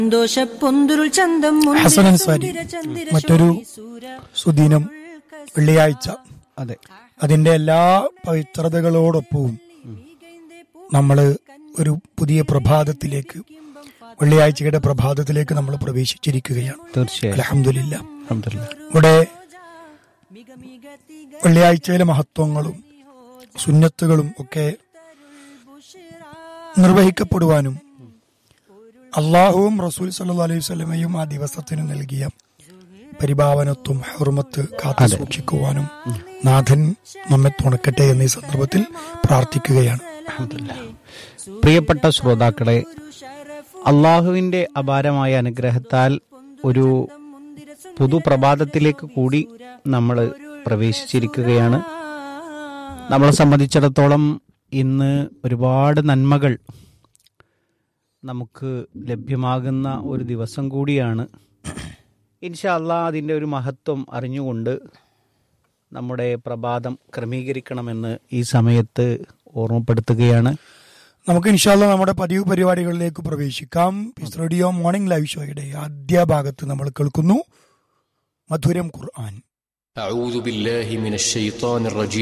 സന്തോഷപ്പൊന്തുരുൾ ചന്തം മുന്തിര ഹസൻ അൻസാരി സുന്ദര ചന്ദിര മറ്റൊരു ശോഭിസൂര. സുദിനം വെള്ളിയാഴ്ച അതെ അതിന്റെ എല്ലാ പവിത്രതകളോടൊപ്പവും നമ്മൾ ഒരു പുതിയ പ്രഭാതത്തിലേക്ക് വെള്ളിയാഴ്ചയുടെ പ്രഭാതത്തിലേക്ക് നമ്മൾ പ്രവേശിച്ചിരിക്കുകയാണ് തീർച്ചയായും അലഹമില്ല അൽഹംദുലില്ലാ. ഇവിടെ വെള്ളിയാഴ്ചയിലെ മഹത്വങ്ങളും സുന്നത്തുകളും ഒക്കെ നിർവഹിക്കപ്പെടുവാനും അള്ളാഹുവും റസൂൽ സല്ലു അലൈഹി സ്വലമയും ആ ദിവസത്തിന് നൽകിയ പരിഭാവനത്വം ഹുർമത്ത് കാത്തു സൂക്ഷിക്കുവാനും നാഥൻ നമ്മെ തുണക്കട്ടെ എന്നീ സന്ദർഭത്തിൽ പ്രാർത്ഥിക്കുകയാണ് അൽഹംദുലില്ലാ. പ്രിയപ്പെട്ട ശ്രോതാക്കളെ അള്ളാഹുവിന്റെ അപാരമായ അനുഗ്രഹത്താൽ ഒരു പുതുപ്രഭാതത്തിലേക്ക് കൂടി നമ്മൾ പ്രവേശിച്ചിരിക്കുകയാണ് നമ്മളെ സംബന്ധിച്ചിടത്തോളം ഇന്ന് ഒരുപാട് നന്മകൾ നമുക്ക് ലഭ്യമാകുന്ന ഒരു ദിവസം കൂടിയാണ് ഇൻഷാ അള്ളാ അതിൻ്റെ ഒരു മഹത്വം അറിഞ്ഞുകൊണ്ട് നമ്മുടെ പ്രഭാതം ക്രമീകരിക്കണമെന്ന് ഈ സമയത്ത് ഓർമ്മപ്പെടുത്തുകയാണ് നമുക്ക് ഇൻഷാല്ല നമ്മുടെ പതിവ് പരിപാടികളിലേക്ക് പ്രവേശിക്കാം പീസ് റേഡിയോ മോർണിംഗ് ലൈവ് ഷോയുടെ ആദ്യ ഭാഗത്ത് നമ്മൾ കേൾക്കുന്നു മധുരം ഖുർആൻ أعوذ بالله من الشيطان الرجيم